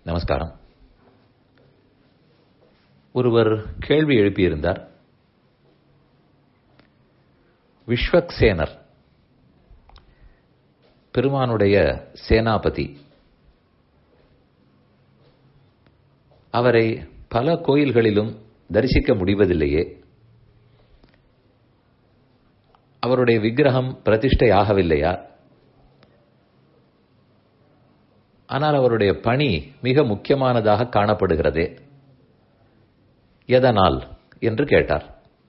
நமஸ்காரம் ஒருவர் கேள்வி எழுப்பியிருந்தார் விஸ்வக்சேனர் பெருமானுடைய சேனாபதி அவரை பல கோயில்களிலும் தரிசிக்க முடிவதில்லையே அவருடைய விக்கிரகம் பிரதிஷ்டை ஆகவில்லையா ஆனால் அவருடைய பணி மிக முக்கியமானதாக காணப்படுகிறதே எதனால் என்று கேட்டார்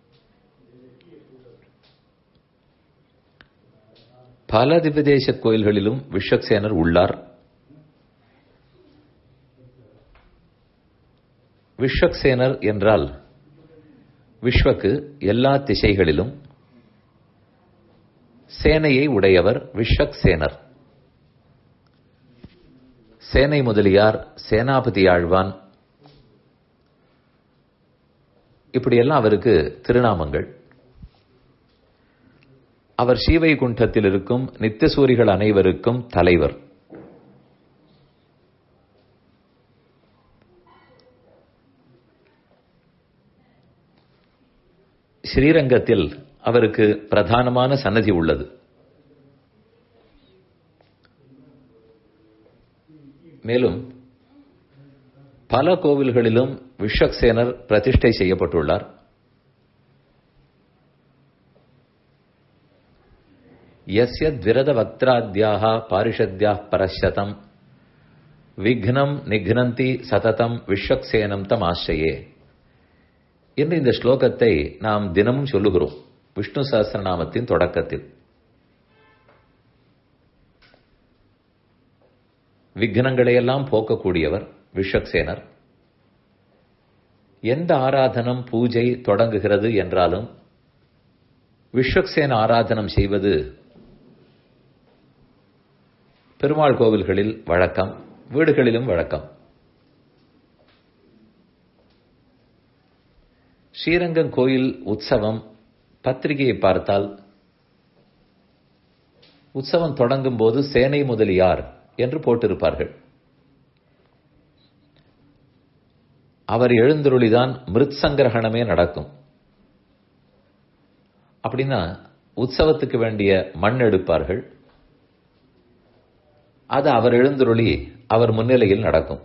பல திவ்யதேச கோயில்களிலும் விஸ்வக்சேனர் உள்ளார் விஸ்வக்சேனர் என்றால் விஸ்வக்கு எல்லா திசைகளிலும் சேனையை உடையவர் விஸ்வக்சேனர் சேனை முதலியார் சேனாபதி ஆழ்வான் இப்படியெல்லாம் அவருக்கு திருநாமங்கள் அவர் ஸ்ரீவைகுண்டத்தில் இருக்கும் நித்தியசூரிகள் அனைவருக்கும் தலைவர் ஸ்ரீரங்கத்தில் அவருக்கு பிரதானமான சன்னதி உள்ளது மேலும் பல கோவில்களிலும் விஸ்வக்சேனர் பிரதிஷ்டை செய்யப்பட்டுள்ளார் எஸ்ய விரத வக்திராத்யாக பாரிஷத்யா பரஷதம் விக்னம் நிக்னந்தி சததம் விஸ்வக்சேனம் தம் ஆசிரியே என்று இந்த ஸ்லோகத்தை நாம் தினமும் சொல்லுகிறோம் விஷ்ணு சஹசிரநாமத்தின் தொடக்கத்தில் விக்னங்களையெல்லாம் போக்கக்கூடியவர் விஸ்வக்சேனர் எந்த ஆராதனம் பூஜை தொடங்குகிறது என்றாலும் விஸ்வக்சேன ஆராதனம் செய்வது பெருமாள் கோவில்களில் வழக்கம் வீடுகளிலும் வழக்கம் ஸ்ரீரங்கம் கோயில் உற்சவம் பத்திரிகையை பார்த்தால் உற்சவம் தொடங்கும் போது சேனை முதலியார் என்று போட்டிருப்பார்கள் அவர் எழுந்தருளிதான் மிருத் சங்கிரகணமே நடக்கும் அப்படின்னா உற்சவத்துக்கு வேண்டிய மண் எடுப்பார்கள் அது அவர் எழுந்தருளி அவர் முன்னிலையில் நடக்கும்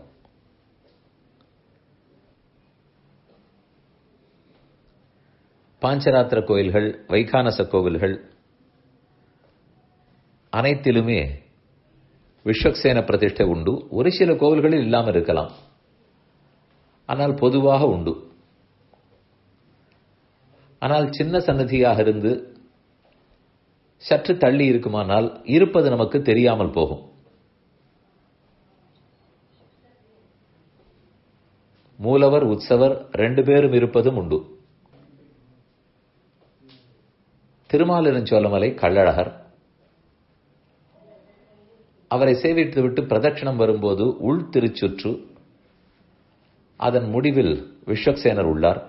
பாஞ்சராத்திர கோயில்கள் வைகானச கோவில்கள் அனைத்திலுமே விஸ்வக்சேன பிரதிஷ்டை உண்டு ஒரு சில கோவில்களில் இல்லாமல் இருக்கலாம் ஆனால் பொதுவாக உண்டு ஆனால் சின்ன சன்னதியாக இருந்து சற்று தள்ளி இருக்குமானால் இருப்பது நமக்கு தெரியாமல் போகும் மூலவர் உற்சவர் ரெண்டு பேரும் இருப்பதும் உண்டு திருமாலிருஞ்சோலமலை கள்ளழகர் அவரை சேவித்து விட்டு பிரதட்சணம் வரும்போது உள் திருச்சுற்று அதன் முடிவில் விஸ்வக்சேனர் உள்ளார்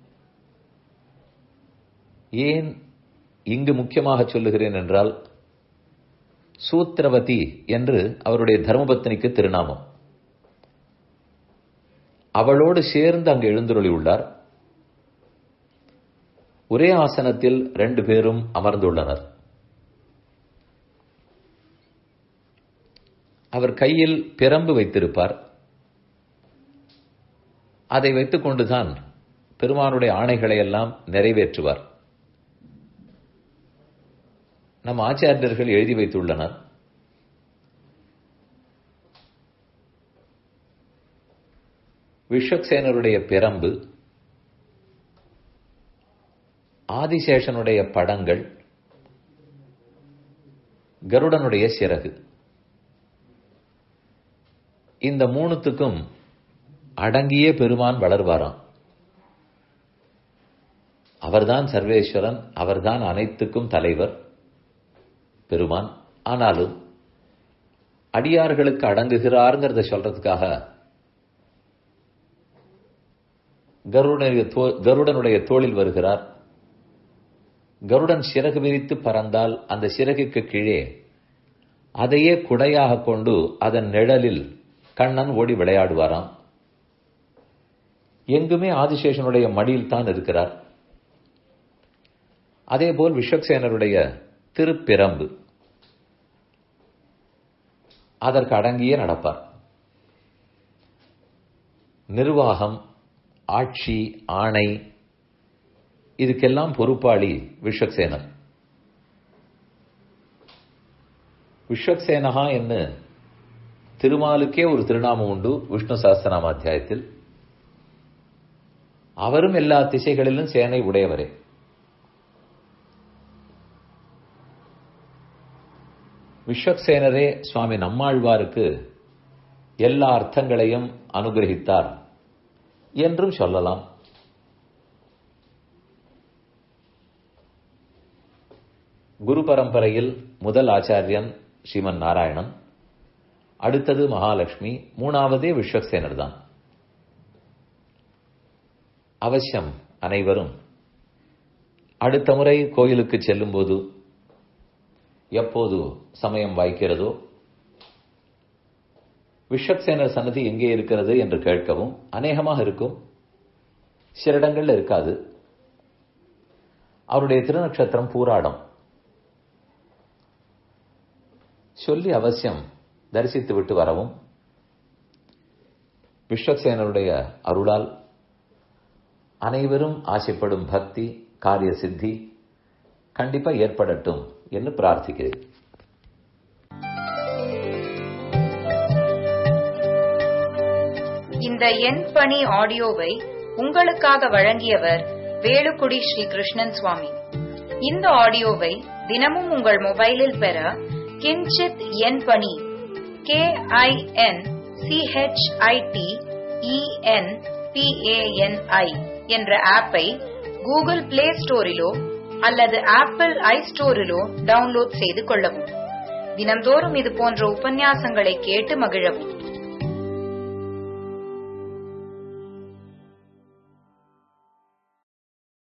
ஏன் இங்கு முக்கியமாக சொல்லுகிறேன் என்றால் சூத்திரவதி என்று அவருடைய தர்மபத்னிக்கு திருநாமம் அவளோடு சேர்ந்து அங்கு எழுந்துருளி உள்ளார் ஒரே ஆசனத்தில் ரெண்டு பேரும் அமர்ந்துள்ளனர் அவர் கையில் பிரம்பு வைத்திருப்பார் அதை வைத்துக் கொண்டுதான் பெருமானுடைய ஆணைகளை எல்லாம் நிறைவேற்றுவார் நம் ஆச்சாரியர்கள் எழுதி வைத்துள்ளனர் விஸ்வக்சேனருடைய பிரம்பு ஆதிசேஷனுடைய படங்கள் கருடனுடைய சிறகு இந்த மூணுத்துக்கும் அடங்கிய பெருமான் வளர்வாராம் அவர்தான் சர்வேஸ்வரன் அவர்தான் அனைத்துக்கும் தலைவர் பெருமான் ஆனாலும் அடியார்களுக்கு அடங்குகிறாருங்கிறத சொல்றதுக்காக கருடனுடைய கருடனுடைய தோளில் வருகிறார் கருடன் சிறகு விரித்து பறந்தால் அந்த சிறகுக்கு கீழே அதையே குடையாக கொண்டு அதன் நிழலில் கண்ணன் ஓடி விளையாடுவாராம் எங்குமே ஆதிசேஷனுடைய மடியில் தான் இருக்கிறார் அதேபோல் விஸ்வக்சேனருடைய திருப்பிரம்பு அதற்கு அடங்கியே நடப்பார் நிர்வாகம் ஆட்சி ஆணை இதுக்கெல்லாம் பொறுப்பாளி விஸ்வக்சேனர் விஸ்வக்சேனகா என்று திருமாலுக்கே ஒரு திருநாமம் உண்டு விஷ்ணு சாஸ்திரநாம அத்தியாயத்தில் அவரும் எல்லா திசைகளிலும் சேனை உடையவரே விஸ்வக்சேனரே சுவாமி நம்மாழ்வாருக்கு எல்லா அர்த்தங்களையும் அனுகிரகித்தார் என்றும் சொல்லலாம் குரு பரம்பரையில் முதல் ஆச்சாரியன் ஸ்ரீமன் நாராயணன் அடுத்தது மகாலட்சுமி மூணாவதே விஸ்வக்சேனர் தான் அவசியம் அனைவரும் அடுத்த முறை கோயிலுக்கு செல்லும்போது எப்போது சமயம் வாய்க்கிறதோ விஸ்வக்சேனர் சன்னதி எங்கே இருக்கிறது என்று கேட்கவும் அநேகமாக இருக்கும் சில இடங்கள்ல இருக்காது அவருடைய திருநட்சத்திரம் பூராடம் சொல்லி அவசியம் தரிசித்து விட்டு வரவும் விஸ்வக்சேனருடைய அருளால் அனைவரும் ஆசைப்படும் பக்தி காரிய சித்தி கண்டிப்பா ஏற்படட்டும் என்று பிரார்த்திக்கிறேன் இந்த எண் பணி ஆடியோவை உங்களுக்காக வழங்கியவர் வேலுக்குடி ஸ்ரீ கிருஷ்ணன் சுவாமி இந்த ஆடியோவை தினமும் உங்கள் மொபைலில் பெற கிஞ்சித் எண் பணி கே ஐ என் சிஹெச்ஐடி இஎன் பிஏஎன்ஐ என்ற ஆப்பை கூகுள் பிளே ஸ்டோரிலோ அல்லது ஆப்பிள் ஐ ஸ்டோரிலோ டவுன்லோட் செய்து கொள்ளவும் தினம்தோறும் இது போன்ற உபன்யாசங்களை கேட்டு மகிழவும்